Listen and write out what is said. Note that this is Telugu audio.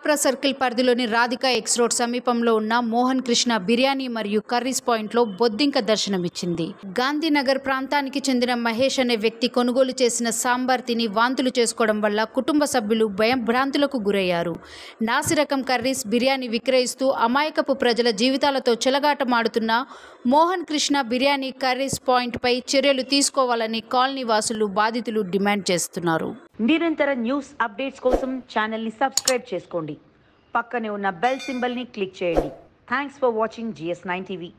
కాప్రా సర్కిల్ పరిధిలోని రాధికా ఎక్స్ రోడ్ సమీపంలో ఉన్న మోహన్ కృష్ణ బిర్యానీ మరియు కర్రీస్ పాయింట్లో బొద్దింక దర్శనమిచ్చింది గాంధీనగర్ ప్రాంతానికి చెందిన మహేష్ అనే వ్యక్తి కొనుగోలు చేసిన సాంబార్ తిని వాంతులు చేసుకోవడం వల్ల కుటుంబ సభ్యులు భయం భ్రాంతులకు గురయ్యారు నాసిరకం కర్రీస్ బిర్యానీ విక్రయిస్తూ అమాయకపు ప్రజల జీవితాలతో చెలగాటమాడుతున్న మోహన్ కృష్ణ బిర్యానీ కర్రీస్ పాయింట్పై చర్యలు తీసుకోవాలని కాలనీ వాసులు బాధితులు డిమాండ్ చేస్తున్నారు నిరంతర న్యూస్ అప్డేట్స్ కోసం ఛానల్ని సబ్స్క్రైబ్ చేసుకోండి పక్కనే ఉన్న బెల్ సింబల్ని క్లిక్ చేయండి thanks for watching GS nine TV